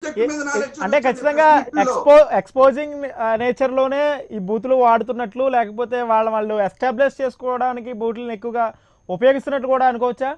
Subject మీద knowledge అంటే ఉండొచ్చు ఖచ్చితంగా press meet లో. ఎక్స్పో ఎక్స్పోజింగ్ నేచర్ లోనే ఈ బూతులు వాడుతున్నట్లు లేకపోతే వాళ్ళ వాళ్ళు ఎస్టాబ్లిష్ చేసుకోవడానికి బూతులను ఎక్కువగా ఉపయోగిస్తున్నట్టు కూడా అనుకోవచ్చా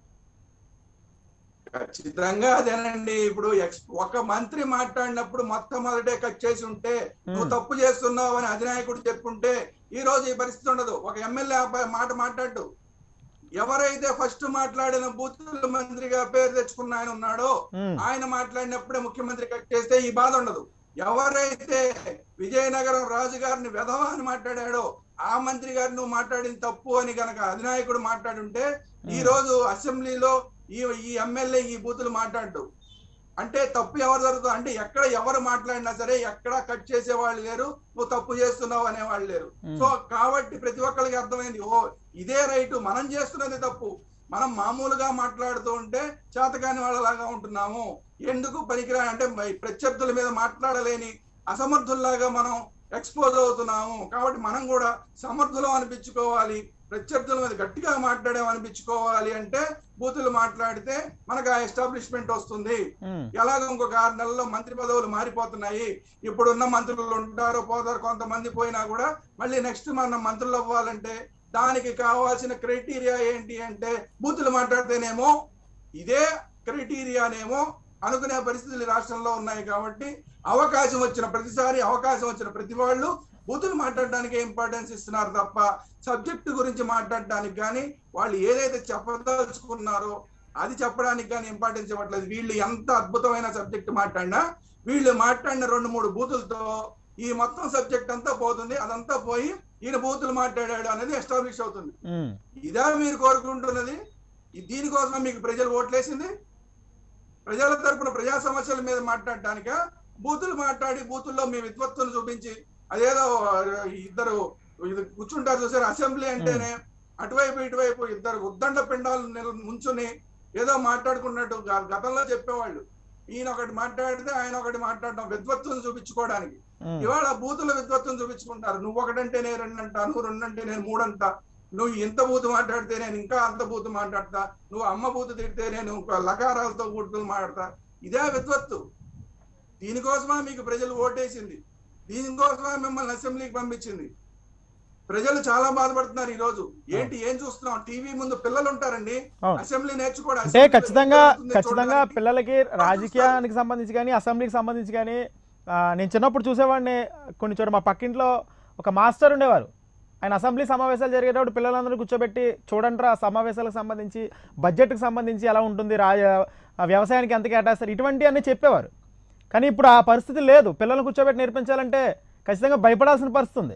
ఖచ్చితంగా అదేనండి ఇప్పుడు ఎక్స్- ఒక మంత్రి మాట్లాడినప్పుడు మొత్తం మొదటే కట్ చేసి ఉంటే నువ్వు Hmm. తప్పు చేస్తున్నావు అని అధినాయకుడు చెప్పుంటే ఈ రోజు ఈ పరిస్థితి ఉండదు ఒక ఎమ్మెల్యే అబ్బాయి మాట మాట్లాడు ఎవరైతే ఫస్ట్ మాట్లాడిన బూతుల మంత్రిగా పేరు తెచ్చుకున్న ఆయన ఉన్నాడో ఉమ్, ఆయన మాట్లాడినప్పుడే ముఖ్యమంత్రి కట్ చేస్తే ఈ బాధ ఉండదు ఎవరైతే విజయనగరం రాజు గారిని వెధవ అని మాట్లాడాడో ఆ మంత్రి గారిని నువ్వు మాట్లాడిన తప్పు అని గనక అధినాయకుడు మాట్లాడుంటే ఈ రోజు అసెంబ్లీలో ఈ ఈ ఎమ్మెల్యే ఈ బూతులు మాట్లాడు అంటే తప్పు ఎవరు జరుగుతుంది అంటే ఎక్కడ ఎవరు మాట్లాడినా సరే ఎక్కడ కట్ చేసే వాళ్ళు లేరు నువ్వు తప్పు చేస్తున్నావు అనే వాళ్ళు లేరు ఉమ్, సో కాబట్టి ప్రతి ఒక్కరికి అర్థమైంది ఓ ఇదే రైటు మనం చేస్తున్నది తప్పు మనం మామూలుగా మాట్లాడుతూ ఉంటే చేతకాని వాళ్ళలాగా ఉంటున్నాము ఎందుకు పనికిరా అంటే మరి ప్రత్యర్థుల మీద మాట్లాడలేని అసమర్థుల్లాగా మనం ఎక్స్పోజ్ అవుతున్నాము కాబట్టి మనం కూడా సమర్థులం అనిపించుకోవాలి ప్రత్యర్థుల మీద గట్టిగా మాట్లాడాం అనిపించుకోవాలి అంటే బూతులు మాట్లాడితే మనకు ఆ ఎస్టాబ్లిష్మెంట్ వస్తుంది ఉమ్, ఎలాగో ఇంకొక ఆరు నెలల్లో మంత్రి పదవులు మారిపోతున్నాయి ఇప్పుడున్న మంత్రులు ఉంటారు పోతారు కొంతమంది పోయినా కూడా మళ్ళీ నెక్స్ట్ మన మంత్రులు అవ్వాలంటే దానికి కావాల్సిన క్రైటీరియా ఏంటి అంటే బూతులు మాట్లాడితేనేమో ఇదే క్రైటీరియానేమో అనుకునే పరిస్థితులు ఈ రాష్ట్రంలో ఉన్నాయి కాబట్టి అవకాశం వచ్చిన ప్రతిసారి అవకాశం వచ్చిన ప్రతి వాళ్ళు బూతులు మాట్లాడడానికి ఇంపార్టెన్స్ ఇస్తున్నారు తప్ప సబ్జెక్ట్ గురించి మాట్లాడడానికి కానీ వాళ్ళు ఏదైతే చెప్పదలుచుకున్నారో అది చెప్పడానికి కానీ ఇంపార్టెన్స్ ఇవ్వట్లేదు వీళ్ళు ఎంత అద్భుతమైన సబ్జెక్ట్ మాట్లాడినా వీళ్ళు మాట్లాడిన రెండు మూడు బూతులతో ఈ మొత్తం సబ్జెక్ట్ అంతా పోతుంది అదంతా పోయి ఈయన బూతులు మాట్లాడాడు అనేది ఎస్టాబ్లిష్ అవుతుంది ఉమ్, ఇదా మీరు కోరుకుంటున్నది ఈ- దీనికోసం మీకు ప్రజలు ఓట్లేసింది ప్రజల తరపున ప్రజా సమస్యల మీద మాట్లాడటానిక బూతులు మాట్లాడి బూతుల్లో మీ విద్వత్తును చూపించి అదేదో ఆ, ఇద్దరు ఇది కూర్చుంటారు చూసారు అసెంబ్లీ అంటేనే అటువైపు ఇటువైపు ఇద్దరు ఉద్దండ పిండాలు నిల- ముంచుని ఏదో మాట్లాడుకున్నట్టు గ- గతంలో చెప్పేవాళ్ళు ఈయన ఒకటి మాట్లాడితే ఆయన ఒకటి మాట్లాడడం విద్వత్తును చూపించుకోవడానికి ఉమ్, ఇవాళ బూతుల విద్వత్తును చూపించుకుంటారు నువ్వు ఒకటంటే నేను రెండంటా నువ్వు రెండంటే నేను మూడంటా నువ్వు ఇంత బూతు మాట్లాడితే నేను ఇంకా అంత బూతు మాట్లాడతా నువ్వు అమ్మ బూతు తిడితే నేను ఇంకో లకారాలతో బూతులు మాట్లాడతా ఇదే విద్వత్తు దీనికోసమా మీకు ప్రజలు ఓటేసింది దీనికోసమా మిమ్మల్ని అసెంబ్లీకి పంపించింది ప్రజలు చాలా బాధపడుతున్నారు ఈ రోజు ఏంటి ఏం చూస్తున్నాం టీవీ ముందు పిల్లలు ఉంటారండి అవును. అసెంబ్లీ నేర్చుకోవడం అంటే అసెంబ్లీలో ఏం ఖచ్చితంగా జరుగుతుందో ఖచ్చితంగా చూడడానికి. పిల్లలకి రాజకీయానికి సంబంధించి కానీ అసెంబ్లీకి సంబంధించి కానీ ఆ, నేను చిన్నప్పుడు చూసేవాడిని కొన్ని చోట మా పక్కింట్లో ఒక మాస్టర్ ఉండేవారు ఆయన అసెంబ్లీ సమావేశాలు జరిగేటప్పుడు పిల్లలందరూ కూర్చోబెట్టి చూడండి ఆ సమావేశాలకు సంబంధించి బడ్జెట్కి సంబంధించి ఎలా ఉంటుంది రా ఆ వ్యవసాయానికి ఎంత కేటాయిస్తారు ఇటువంటి అన్నీ చెప్పేవారు కానీ ఇప్పుడు ఆ పరిస్థితి లేదు పిల్లల్ని కూర్చోబెట్టి నేర్పించాలంటే ఖచ్చితంగా భయపడాల్సిన పరిస్థితి ఉంది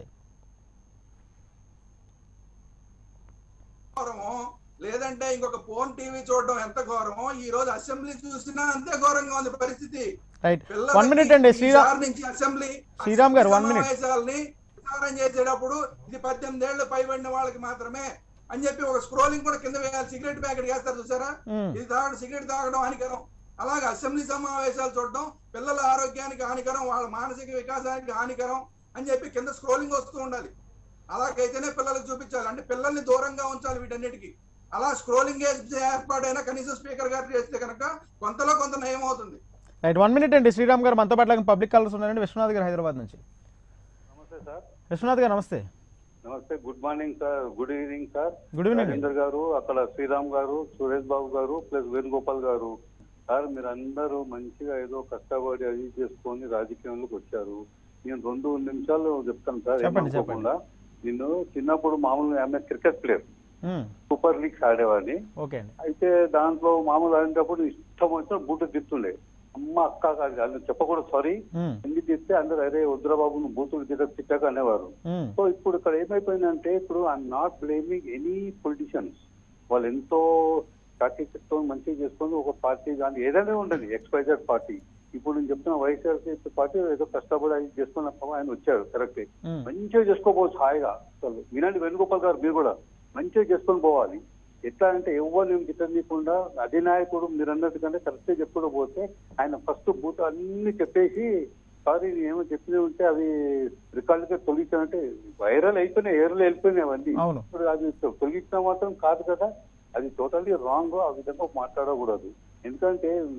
ఘోరమో లేదంటే ఇంకొక ఫోన్ టీవీ చూడడం ఎంత ఘోరమో ఈ రోజు అసెంబ్లీ చూసినా అంతే ఘోరంగా ఉంది పరిస్థితి రైట్ పిల్లలకి వన్ మినిట్ అండి శ్రీరామ్ ఈసారి నుంచి అసెంబ్లీ శ్రీరామ్ గారు, one minute. సమావేశాలని విచారణ చేసేటప్పుడు ఇది పద్దెనిమిది ఏళ్ళు పైబడిన వాళ్ళకి మాత్రమే అని చెప్పి ఒక స్క్రోలింగ్ కూడా కింద వేయాలి సిగరెట్ ప్యాకెట్ వేస్తారు చూసారా ఉమ్, ఇది తాగడం సిగరెట్ తాగడం హానికరం అలాగే అసెంబ్లీ సమావేశాలు చూడడం పిల్లల ఆరోగ్యానికి హానికరం వాళ్ళ మానసిక వికాసానికి హానికరం అని చెప్పి కింద స్క్రోలింగ్ వస్తూ ఉండాలి అలాగైతేనే పిల్లలకు చూపించాలి అంటే పిల్లల్ని దూరంగా ఉంచాలి వీటన్నిటికీ అలా స్క్రోలింగ్ ఏర్పాటైనా కనీసం స్పీకర్ గారు చేస్తే కనుక కొంతలో కొంత నయం అవుతుంది రైట్ వన్ మినిట్ అండి శ్రీరామ్ గారు మనతో పాటు పబ్లిక్ కాలర్స్ ఉన్నారండి విశ్వనాథ్ గారు హైదరాబాద్ నుంచి నమస్తే సార్ విశ్వనాథ్ గారు నమస్తే నమస్తే good morning sir good evening sir good evening Rajender గారు అక్కడ శ్రీరామ్ గారు సురేష్ బాబు గారు ప్లస్ వేణుగోపాల్ గారు సార్ మీరు అందరూ మంచిగా ఏదో కష్టపడి అది చేసుకొని రాజకీయంలోకి వచ్చారు నేను రెండు నిమిషాలు చెప్తాను సార్ చెప్పండి, ఏమనుకోకుండా నేను చిన్నప్పుడు మామూలుగా ఆమె క్రికెట్ ప్లేయర్ సూపర్ లీగ్స్ ఆడేవాడిని ఓకే అండి అయితే దాంట్లో మామూలు ఆడేటప్పుడు ఇష్టం వచ్చిన బూట తిట్టుండే అమ్మ అక్క కాదు అది చెప్పకూడదు సారీ ఉమ్, ఎందుకు తిస్తే అందరు అరే వద్దురా బాబు నువ్వు బూతులు తిట్టక తిట్టక అనేవారు ఉమ్, సో ఇప్పుడు ఇక్కడ ఏమైపోయిందంటే ఇప్పుడు I'm not blaming any politicians వాళ్ళు ఎంతో స్ట్రాటజిక్తో మంచిగా చేసుకొని ఒక పార్టీ కానీ ఏదైనా ఉండదు ఎక్స్పైజెడ్ పార్టీ ఇప్పుడు నేను చెప్తున్న వైఎస్ఆర్సీపీ పార్టీ ఏదో కష్టపడి అది చేసుకున్నప్పుడు ఆయన వచ్చారు కరెక్టే ఉమ్, మంచిగా చేసుకోపోవచ్చు హాయిగా అసలు వినండి వేణుగోపాల్ గారు మీరు కూడా మంచిగా చేసుకొని పోవాలి ఎట్లా అంటే ఎవరు నేను తిట్టనీయకుండా అధినాయకుడు మీరు అన్నట్టుగానే కరెక్ట్గా చెప్పుకుంటూ పోతే ఆయన ఫస్ట్ బూత్ అన్ని చెప్పేసి సారీ ఏమో చెప్పినవి ఉంటే అవి రికార్డుగా తొలగించానంటే వైరల్ అయిపోయినాయి ఎయిర్లో వెళ్ళిపోయినాయి అవన్నీ అవును ఇప్పుడు అది తొలగించడం మాత్రం కాదు కదా అది టోటల్లీ రాంగ్ ఆ విధంగా మాట్లాడకూడదు ఎందుకంటే న-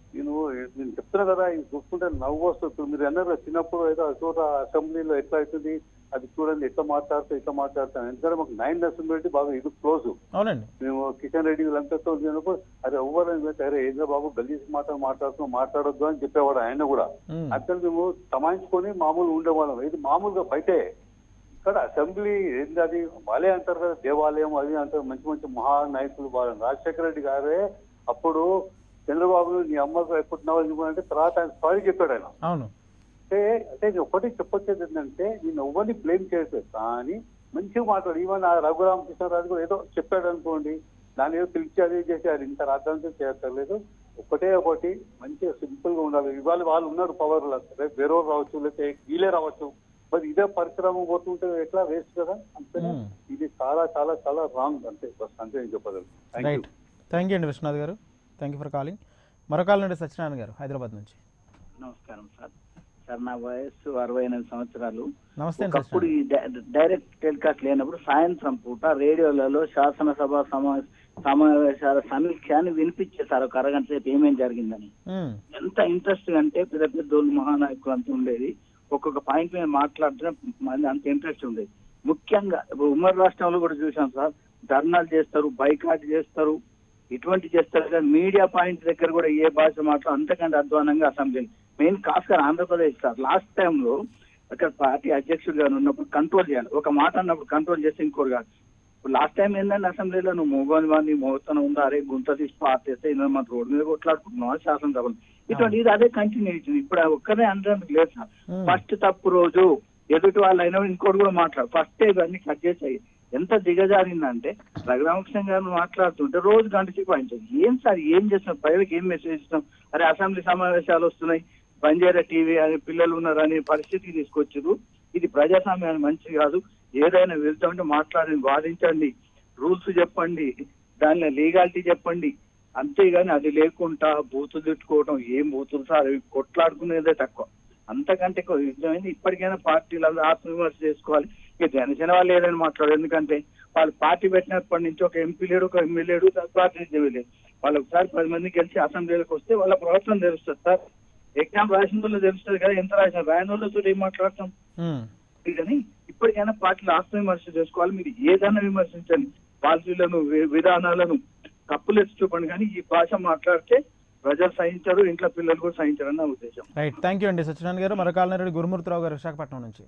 నేను నేను చెప్తున్నా కదా ఇది చూసుకుంటే నవ్వు వస్తుంది ఇప్పుడు మీరు అన్నారు కదా, చిన్నప్పుడు ఏదో చోట అసెంబ్లీలో ఎట్లా అవుతుంది అది చూడండి ఎట్లా మాట్లాడుతూ ఎట్లా మాట్లాడతాను ఎందుకంటే మాకు నైన్ నరసింహరెడ్డి బాగా ఇది క్లోజ్ అవునండి మేము కిషన్ రెడ్డి వీళ్ళంతా ఉన్నప్పుడు అరే ఎవ్వరు అరే ఏంద్ర బాబు గలీజ్ మాట మాట్లాడుతూ మాట్లాడొద్దు అని చెప్పేవాడు ఆయన కూడా ఉమ్. అక్కడ మేము తమాయించుకొని మామూలు ఉండేవాళ్ళం ఇది మామూలుగా బయటే ఇక్కడ అసెంబ్లీ ఏంది అది వాళ్ళే అంటారు కదా దేవాలయం అది అంటారు మంచి మంచి మహానాయకులు వాళ్ళు రాజశేఖర రెడ్డి గారే అప్పుడు చంద్రబాబు నీ అమ్మకు ఎప్పుడు నవ్వాలి అంటే తర్వాత ఆయన సారీ చెప్పాడు ఆయన అవును అంటే అంటే నేను ఒకటి చెప్పొచ్చేది ఏంటంటే నేను ఎవరిని బ్లేమ్ చేయట్లేదు కానీ మంచిగా మాట్లాడు ఈవెన్ ఆ రఘురామ కృష్ణరాజు కూడా ఏదో చెప్పాడు అనుకోండి దాని ఏదో పిలిచి అది చేసి అది ఇంత రాద్దాంతో చేయక్కర్లేదు ఒకటే ఒకటి మంచిగా సింపుల్ గా ఉండాలి ఇవాళ వాళ్ళు ఉన్నారు పవర్ రేపు వేరే వాళ్ళు రావచ్చు లేకపోతే వీళ్ళే రావచ్చు మరి ఇదే పరిశ్రమ పోతుంటే ఎట్లా వేస్ట్ కదా అంతే Hmm. ఇది చాలా చాలా చాలా రాంగ్ అంతే బస్ అంతే నేను చెప్పగలను thank you right thank you అండి విశ్వనాథ్ గారు థ్యాంక్ యూ ఫర్ కాలింగ్ మరో కాల్ నుండి సత్యనారాయణ గారు హైదరాబాద్ నుంచి నమస్కారం సార్ సార్ నా వయస్సు అరవై ఎనిమిది సంవత్సరాలు నమస్తే అండి ఒకప్పుడు సత్యనారాయణ ఈ డై- డైరెక్ట్ టెలికాస్ట్ లేనప్పుడు సాయంత్రం పూట రేడియోలలో శాసనసభ సమా సమావేశాల సమీక్ష అని వినిపించేశారు ఒక అరగంట సేపు ఏమేం జరిగిందని ఉమ్, ఎంత ఇంట్రెస్ట్ అంటే పెద్ద పెద్దోళ్ళు మహానాయకులు అంత ఉండేది ఒక్కొక్క పాయింట్ మీద మాట్లాడితే మళ్ళీ అంత ఇంట్రెస్ట్ ఉండేది ముఖ్యంగా ఇప్పుడు ఉమ్మడి రాష్ట్రంలో కూడా చూసాం సార్ ధర్నాలు చేస్తారు బైకాట్ చేస్తారు ఇటువంటి చేస్తారు కానీ మీడియా పాయింట్ దగ్గర కూడా ఏ భాష మాట్లాడు అంతకంటే అధ్వానంగా assembly main కాస్కర్ Andhra Pradesh sir last టైంలో అక్కడ పార్టీ అధ్యక్షుడిగా ఉన్నప్పుడు కంట్రోల్ చేయాలి ఒక మాట అన్నప్పుడు కంట్రోల్ చేస్తే ఇంకోటి కాదు ఇప్పుడు లాస్ట్ టైం ఏంటంటే అసెంబ్లీలో నువ్వు మోగోని వాడిని మోగుతూనే ఉందా అరే గుంత తీసి పార్టీస్తే ఇన్న మన రోడ్డు మీద కొట్లాడుకుంటున్నావా శాసనసభలు ఇటువంటి ఇది అదే కంటిన్యూ అవుతుంది ఇప్పుడు ఆ ఒక్కరే అనడానికి లేదు సార్ ఉమ్, ఫస్ట్ తప్పు రోజు ఎదుటి వాళ్ళు అయినా ఇంకోటి కూడా మాట్లాడు ఫస్ట్ ఇవన్నీ కట్ చేసాయి ఎంత దిగజారిందంటే రఘురామకృష్ణ గారు మాట్లాడుతుంటే రోజు గంట సేపు ఆయన ఏం సార్ ఏం చేస్తున్నాం ప్రజలకు ఏం మెసేజ్ ఇస్తాం అరే అసెంబ్లీ సమావేశాలు వస్తున్నాయి బంజారా టీవీ అని పిల్లలు ఉన్నారు అనే పరిస్థితికి తీసుకొచ్చారు ఇది ప్రజాస్వామ్యానికి మంచిది కాదు ఏదైనా వెళ్తామంటే మాట్లాడండి వాదించండి రూల్స్ చెప్పండి దానిలో లీగాలిటీ చెప్పండి అంతేగాని అది లేకుండా బూతులు తిట్టుకోవడం ఏం బూతులు సార్ అవి కొట్లాడుకునేదే తక్కువ అంతకంటే ఎక్కువ నిజమైంది ఇప్పటికైనా పార్టీలు అందరూ ఆత్మవిమర్శ చేసుకోవాలి ఇక జనసేన వాళ్ళు ఏదైనా మాట్లాడారు ఎందుకంటే వాళ్ళు పార్టీ పెట్టినప్పటి నుంచి ఒక ఎంపీ లేడు ఒక ఎమ్మెల్యే లేడు పార్టీ నుంచి లేదు వాళ్ళు ఒకసారి పది మంది కలిసి అసెంబ్లీలోకి వస్తే వాళ్ళ ప్రవర్తన తెలుస్తుంది సార్ ఎగ్జామ్ రాసిన వాళ్ళు తెలుస్తుంది కదా ఎంత రాసిన రాయని వాళ్ళతో ఏం మాట్లాడతాం ఉమ్, కానీ ఇప్పటికైనా పార్టీలు ఆత్మవిమర్శ చేసుకోవాలి మీరు ఏదైనా విమర్శించండి పాలసీలను వి- విధానాలను తప్పులు ఎత్తి చూపండి కానీ ఈ భాష మాట్లాడితే ప్రజలు సహించరు ఇంట్లో పిల్లలు కూడా సహించరు అని నా ఉద్దేశం రైట్ థ్యాంక్ యూ అండి సత్యనారాయణ గారు మరో కాల్ నుండి గురుమూర్తిరావు గారు విశాఖపట్నం నుంచి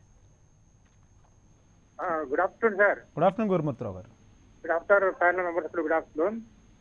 good afternoon sir good afternoon గురుమూర్తిరావు గారు good afternoon panel members good afternoon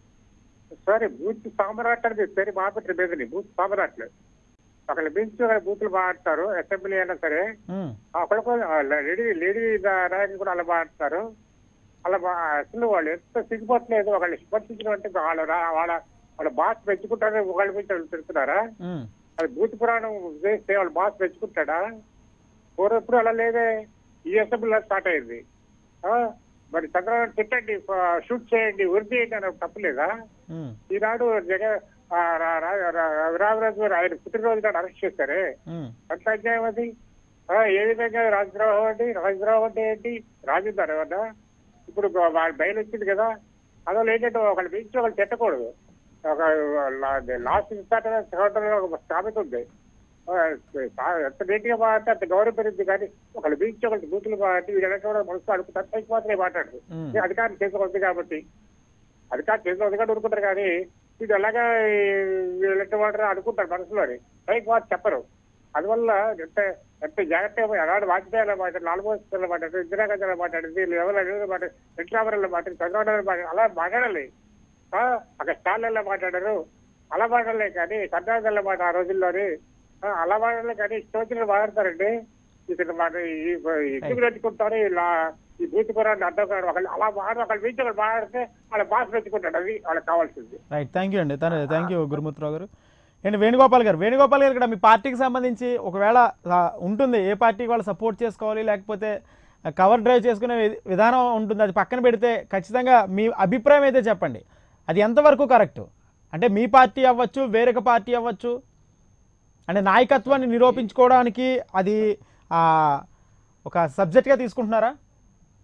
sir booth సామరాట్ అనేది పేరు మాపట్ల మీదని బూత్ సామరాట్లు ఒకళ్ళు బెంచ్ ఒకళ్ళు బూతులు మాట్లాడతారు అసెంబ్లీ అయినా సరే ఉమ్, ఒకళ్ళకు లేడీ లేడీ నాయకులు కూడా అలా మాట్లాడతారు అలా మా- అసలు వాళ్ళు ఎంత సిగ్గుపట్టలేదు ఒకళ్ళు స్పర్శించడం అంటే వాళ్ళ రా- వాళ్ళ వాళ్ళ బాస్ పెంచుకుంటారు ఒకళ్ళ మీద ఒకళ్ళు తిడుతున్నారా ఉమ్, అది భూత పురాణం చేస్తే వాళ్ళు బాస్ పెంచుకుంటాడా పూర్వం ఎప్పుడు అలా లేదే ఈ అసెంబ్లీలో స్టార్ట్ అయింది ఆ? మరి చంద్రబాబు తిట్టండి షూట్ చేయండి ఉరి చేయండి అని తప్పులేదా ఉమ్, ఈనాడు జగన్ ఆ, రా- రా- రా- రఘురామరాజు గారు ఆయన పుట్టినరోజు నాడు అరెస్ట్ చేశారే ఉమ్, ఎంత అన్యాయం అది ఆ, ఏ విధంగా రాజద్రోహం అండి రాజద్రోహం అంటే ఏంటి రాజున్నారు ఏమన్నా ఇప్పుడు వాళ్ళ బయలు వచ్చింది కదా అందువల్ల ఏంటంటే ఒకళ్ళు మించి ఒకళ్ళు తిట్టకూడదు ఒక లాస్ట్ ఇస్తాట ఒక సామెత ఉంది ఆ, ఎంత నీట్గా మాట్లాడితే అంత గౌరవం పెరిగింది కానీ ఒకళ్ళు మించి ఒకళ్ళు బూతులు మాట్లాడి వీడు వెనక కూడా మనసు అడుగు తప్ప మాత్రమే మాట్లాడదు ఉమ్. ఇది అధికారం చేతిలో ఉంది కాబట్టి అధికారం చేతిలో ఉంది కాబట్టి ఊరుకుంటారు కానీ వీడు ఎలాగా వీళ్ళంటే వాడు అనుకుంటారు మనసులోని పైకి మాట చెప్పరు అందువల్ల ఎంత ఎంత జాగ్రత్తగా అలాంటి వాజ్పేయి అలా మాట్లాడు లాల్మోహన్ అలా మాట్లాడు ఇందిరాగాంధీ అలా మాట్లాడింది ఎవరు అనేది మాట్లాడు వెంకటరామరావు మాట్లాడి చంద్రబాబు నాయుడు మాట్లాడు అలా మాట్లాడాలి ఆ, అక్కడ స్టాన్లలో మాట్లాడారు అలా మాట్లాడలే కానీ కర్ణాటకలో మాట ఆ రోజుల్లోని ఆ, అలా మాట్లాడలే కానీ ఇష్టం వచ్చినట్టు మాట్లాడతారండి ఇక్కడ మాట ఈ ఎందుకు పెట్టుకుంటారు ఇలా ఈ బూత్ పురాన్ని అర్థం కాదు ఒకళ్ళు అలా మాట్లాడు ఒకళ్ళు మించి ఒకళ్ళు మాట్లాడితే వాళ్ళ భాష పెట్టుకుంటాడు అది వాళ్ళకి కావాల్సింది రైట్ థ్యాంక్ యూ అండి తన థ్యాంక్ యూ గురుమూర్తిరావు గారు అండ్ వేణుగోపాల్ గారు వేణుగోపాల్ గారు ఇక్కడ మీ పార్టీకి సంబంధించి ఒకవేళ ఆ, ఉంటుంది ఏ పార్టీకి వాళ్ళు సపోర్ట్ చేసుకోవాలి లేకపోతే కవర్ డ్రైవ్ చేసుకునే వి- విధానం ఉంటుంది అది పక్కన పెడితే ఖచ్చితంగా మీ అభిప్రాయం అయితే చెప్పండి అది ఎంతవరకు కరెక్ట్ అంటే మీ పార్టీ అవ్వచ్చు వేరొక పార్టీ అవ్వచ్చు అంటే నాయకత్వాన్ని నిరూపించుకోవడానికి అది ఆ, ఒక సబ్జెక్ట్గా తీసుకుంటున్నారా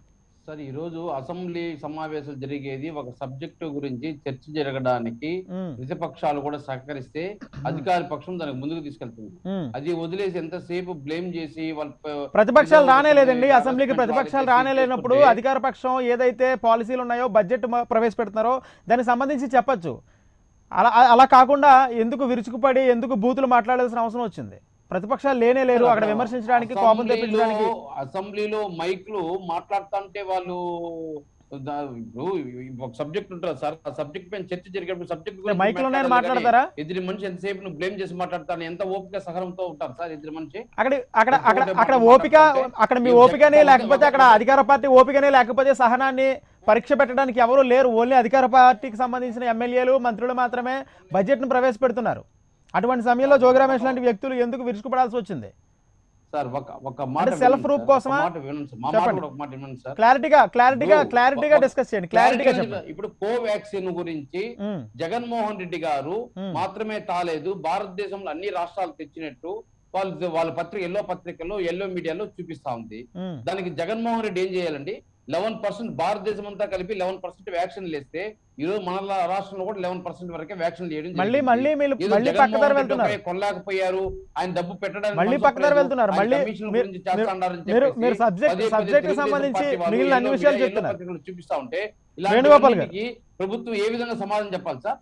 సార్ ఈ రోజు అసెంబ్లీ సమావేశాలు జరిగేది ఒక సబ్జెక్టు గురించి చర్చ జరగడానికి ఉమ్, ప్రతిపక్షాలు కూడా సహకరిస్తే అధికార పక్షం దానికి ముందుకు తీసుకెళ్తుంది ఉమ్. అది వదిలేసి ఎంతసేపు బ్లేమ్ చేసి వాళ్ళ ప- ప్రతిపక్షాలు ఏదో రానే ఒకటి లేదండి harassment అసెంబ్లీకి ప్రతిపక్షాలు వాళ్ళు రానే చేసి లేనప్పుడు చేసుకుంటే అధికార పక్షం ఏదైతే పాలసీలు ఉన్నాయో బడ్జెట్ మ- ప్రవేశపెడుతున్నారో దానికి సంబంధించి చెప్పొచ్చు అలా అలా కాకుండా ఎందుకు విరుచుకుపడి ఎందుకు బూతులు మాట్లాడాల్సిన అవసరం వచ్చింది ప్రతిపక్షాలు లేనే లేరు అక్కడ విమర్శించడానికి కోపం అసెంబ్లీలో- తెప్పించడానికి అసెంబ్లీలో మైక్లు మాట్లాడుతుంటే వాళ్ళు దా- ఇప్పుడు ఒక సబ్జెక్ట్ ఉంటుంది సార్ ఆ సబ్జెక్ట్ పైన చర్చ జరిగేటప్పుడు సబ్జెక్ట్ మైకులు ఉన్నాయని మాట్లాడతారా ఎదురు మనిషి ఎంతసేపు నువ్వు బ్లేమ్ చేసి మాట్లాడతాను ఎంత ఓపిక సహనంతో ఉంటారు సార్ ఎదురు మనిషి అక్కడ అక్కడ అక్కడ ఇంకొకటి అక్కడ మనం ఓపిక మాట్లాడుతుంటే అక్కడ మీ ఈ ఓపికనే చట్టం లేకపోతే అక్కడ ఒక- అధికార పార్టీ ఓపికనే లేకపోతే సహనాన్ని పరీక్ష పెట్టడానికి ఎవరు లేరు ఓన్లీ అధికార పార్టీకి సంబంధించిన ఎమ్మెల్యేలు మంత్రులు మాత్రమే బడ్జెట్ను ప్రవేశపెడుతున్నారు అటువంటి సమయంలో జోగి రమేష్ లాంటి వ్యక్తులు ఎందుకు విరుచుకుపడాల్సి వచ్చింది సార్ ఒక ఒక మాట అంటే self వినండి proof సార్, కోసమా? ఒక మాట వినండి సార్. మా మాట చెప్పండి. కూడా ఒక మాట వినండి సార్ క్లారిటీగా క్లారిటీగా ఇప్పుడు క్లారిటీగా ఒక- డిస్కస్ చేయండి క్లారిటీగా Clarity చెప్పండి ఇప్పుడు కోవాక్సిన్ గురించి ఉమ్, జగన్మోహన్ రెడ్డి గారు ఉమ్, మాత్రమే తాలేదు భారతదేశంలో అన్ని రాష్ట్రాలు తెచ్చినట్టు వాళ్ళు వాళ్ళ పత్రిక ఎల్లో పత్రికలో ఎల్లో మీడియాలో చూపిస్తా ఉంది ఉమ్, దానికి జగన్మోహన్ రెడ్డి ఏం చేయాలండి లెవెన్ పర్సెంట్ భారతదేశం అంతా కలిపి లెవెన్ పర్సెంట్ వ్యాక్సిన్ వేస్తే ఈ రోజు మన లా- రాష్ట్రంలో కూడా లెవెన్ పర్సెంట్ వరకే వ్యాక్సిన్ వేయడం మళ్ళీ జరిగింది. మళ్ళీ మీరు ఏదో మళ్ళీ జగన్మోహన్ పక్కదారి రెడ్డి వెళ్తున్నారు ఒకరే కొనలేకపోయారు ఆయన డబ్బు పెట్టడానికి మళ్ళీ మనసు పక్కదారి ఒప్పలేదు. వెళ్తున్నారు ఆయన మళ్ళీ కమిషన్ల మీరు- గురించి చేస్తా ఉన్నారని మీరు చెప్పేసి మీరు సబ్జెక్ట్ పదే పదే సబ్జెక్ట్ కి తెలుగుదేశం సంబంధించి పార్టీ వాళ్ళు మిగిలిన అన్ని ఎల్లో విషయాలు మీడియా, ఎల్లో చెప్తున్నారు పత్రికలు చూపిస్తా ఉంటే వేణుగోపాల్ గారు. ఇలాంటి ప్రభుత్వం ఏ విధంగా సమాధానం చెప్పాలి సార్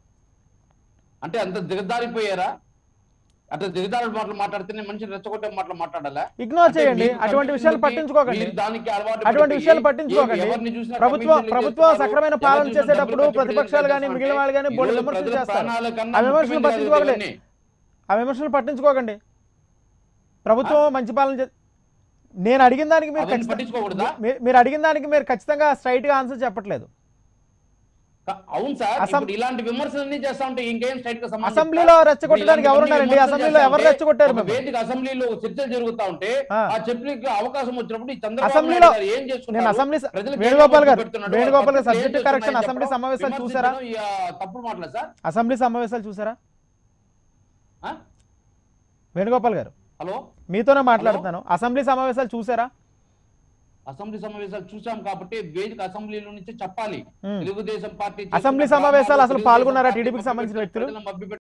అంటే అంత దిగదారిపోయారా అట్లా దిగదారి మాటలు మాట్లాడితేనే మనిషిని రెచ్చగొట్టే మాటలు మాట్లాడాలా ఇగ్నోర్ అంటే చేయండి మీరు అటువంటి విషయాలు కమిషన్లకి పట్టించుకోకండి మీరు దానికి అలవాటు అటువంటి పడిపోయి విషయాలు పట్టించుకోకండి. ఎవరిని చూసినా ప్రభుత్వం కమిషన్లు ప్రభుత్వం చేస్తున్నారు, సక్రమైన ఎవరిని పాలన చూసినా చేసేటప్పుడు డబ్బులు ఖర్చు ప్రతిపక్షాలు పెట్టడం కానీ చేస్తా మిగిలిన ఉంటే వాళ్ళు కానీ ఈ బోల్డ్ రోజు విమర్శలు ప్రజల చేస్తారు ప్రాణాల కన్నా ఆ విమర్శలు ముఖ్యమైనది పట్టించుకోకండి. ఇవన్నీ. ఆ విమర్శలు పట్టించుకోకండి ప్రభుత్వం మంచి పాలన చే- నేను అడిగిన దానికి మీరు అవన్నీ ఖచ్చితంగా పట్టించుకోకూడదా మీ- మీరు అడిగిన దానికి మీరు ఖచ్చితంగా స్ట్రైట్ గా ఆన్సర్ చెప్పట్లేదు క- అవును సార్ అసం- ఇప్పుడు ఇలాంటి విమర్శలన్నీ చేస్తా ఉంటే ఇంకేం స్ట్రైట్ గా సంబంధం అసెంబ్లీలో చెప్తా? రెచ్చగొట్టడానికి ఇప్పుడు ఎవరున్నారండి ఇలాంటి అసెంబ్లీలో విమర్శలు ఎవరు చేస్తా రెచ్చగొట్టారు ఉంటే, ఒక మిమ్మల్ని? వేదిక అసెంబ్లీలో చర్చలు జరుగుతా ఉంటే ఆ. ఆ చర్చలకు అవకాశం వచ్చినప్పుడు ఈ చంద్రబాబు అసెంబ్లీలో నాయుడు గారు ఏం నేను చేస్తున్నారు అసెంబ్లీ ప్రజలకు ఏం వేణుగోపాల్ గారు పెడుతున్నాడు? వేణుగోపాల్ గారు పత్రికలు ఏం సబ్జెక్ట్ కరెక్షన్ చేస్తున్నాయని అసెంబ్లీ చెప్పడం, సమావేశాలు చూసారా విమర్శించడం ఈ, ఆ, తప్పుడు మాటలు సార్ అసెంబ్లీ సమావేశాలు చూసారా ఆ? వేణుగోపాల్ గారు హలో మీతోనే మాట్లాడుతున్నాను అసెంబ్లీ సమావేశాలు చూసారా అసెంబ్లీ సమావేశాలు చూసాం కాబట్టి వేదిక అసెంబ్లీలో నుంచి చెప్పాలి ఉమ్. తెలుగుదేశం పార్టీ అసెంబ్లీ చేస్తున్న సమావేశాలు అసలు డ్రామాలు, పాల్గొన్నారా తెలుగుదేశం టీడీపీకి పార్టీ సంబంధించిన వ్యక్తులు? ప్రజలను మభ్యపెట్టి